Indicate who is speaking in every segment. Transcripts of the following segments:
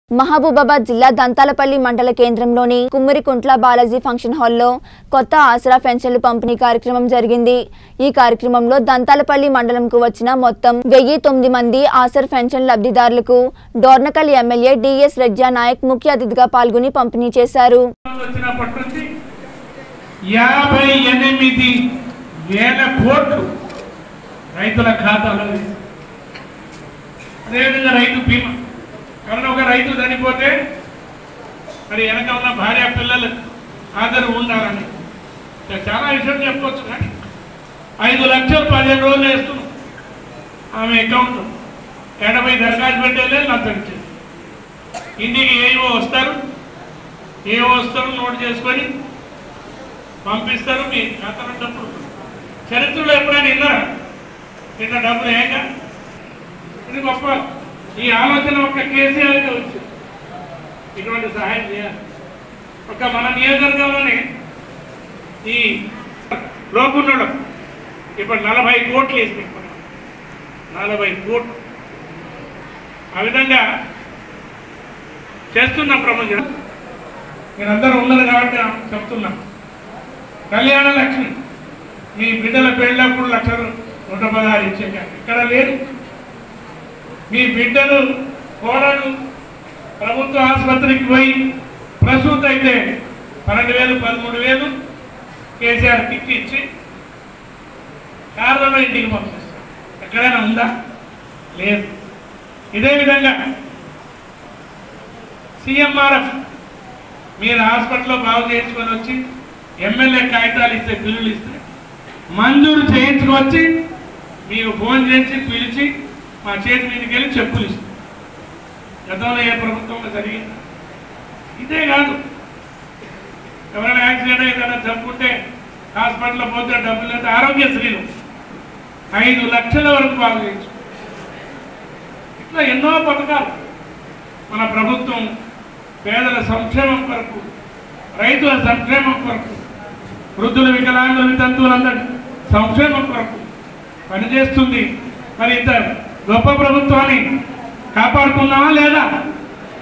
Speaker 1: మహబూబాబాద్ జిల్లా దంతాలపల్లి మండల కేంద్రంలోని కుమ్మరికుంట్ల బాలాజీ ఫంక్షన్ హాల్లో కొత్త ఆసరా పెన్షన్లు పంపిణీ కార్యక్రమం జరిగింది ఈ కార్యక్రమంలో దంతాలపల్లి మండలంకు వచ్చిన మొత్తం వెయ్యి తొమ్మిది మంది ఆసర్ పెన్షన్ లబ్ధిదారులకు డోర్నకల్ ఎమ్మెల్యే డిఎస్ రెడ్జా నాయక్ ముఖ్య అతిథిగా పాల్గొని పంపిణీ చేశారు
Speaker 2: వచ్చినప్పటి నుంచి యాభై ఎనిమిది వేల కోట్లు రైతుల ఖాతాలో వేశారు. అదేవిధంగా రైతు బీమా ఎవరైనా ఒక రైతు చనిపోతే మరి వెనక ఉన్న భార్య పిల్లలు ఆదరణ ఉండాలని ఇంకా చాలా విషయం చెప్పొచ్చు కానీ ఐదు లక్షలు పదిహేను రోజులు వేస్తున్నాం ఆమె అకౌంట్ ఎనభై దరఖాస్తు పెట్టేలే నాకు తెలిసింది ఇంటికి ఏవో వస్తారు ఏ వస్తారు నోట్ చేసుకొని పంపిస్తారు మీ ఖాతాలో డబ్బులు చరిత్రలో ఎప్పుడైనా విన్నారా నిన్న డబ్బులు ఏక ఇది గొప్ప ఈ ఆలోచన ఒక కేసీఆర్కి వచ్చింది ఇటువంటి సహాయం చేయాలి ఒక మన నియోజకవర్గంలోనే ఈ లోకున్నోడు ఇప్పుడు నలభై కోట్లు వేసి నలభై కోట్లు ఆ విధంగా చేస్తున్నాం ప్రపంచం మీరందరూ ఉన్నారు కాబట్టి చెప్తున్నా కళ్యాణ లక్ష్మి మీ బిడ్డల పెళ్ళప్పుడు లక్ష నూట పదహారు ఇచ్చాక ఇక్కడ లేదు మీ బిడ్డలు కోడలు ప్రభుత్వ ఆసుపత్రికి పోయి ప్రసూతి అయితే పన్నెండు వేలు పదమూడు వేలు కేసీఆర్ కిట్ ఇచ్చి కారులో ఇంటికి పంపిస్తారు ఎక్కడైనా ఉందా లేదు ఇదే విధంగా సిఎంఆర్ఎఫ్ మీరు హాస్పిటల్లో బాగు చేయించుకొని వచ్చి ఎమ్మెల్యే కాగితాలు ఇస్తే బిల్లులు ఇస్తే మంజూరు చేయించుకొచ్చి మీకు ఫోన్ చేసి పిలిచి మా చేతి మీదకి వెళ్ళి చెప్పులు ఇస్తాం గతంలో ఏ ప్రభుత్వంలో జరిగింది ఇదే కాదు ఎవరైనా యాక్సిడెంట్ ఏదైనా చంపుకుంటే హాస్పిటల్లో పోతే డబ్బులు అయితే ఆరోగ్యశ్రీలు ఐదు లక్షల వరకు బాగు చేయొచ్చు ఇట్లా ఎన్నో పథకాలు మన ప్రభుత్వం పేదల సంక్షేమం కొరకు రైతుల సంక్షేమం కొరకు వృద్ధుల వికలాంగుల వితంతువులందరి సంక్షేమం కొరకు పనిచేస్తుంది మరి ఇంత గొప్ప ప్రభుత్వాన్ని కాపాడుకుందామా లేదా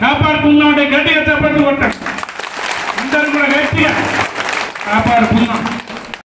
Speaker 2: కాపాడుకుందాం అంటే గట్టిగా చెప్పండి కొట్టాం అందరూ కూడా గట్టిగా కాపాడుకుందాం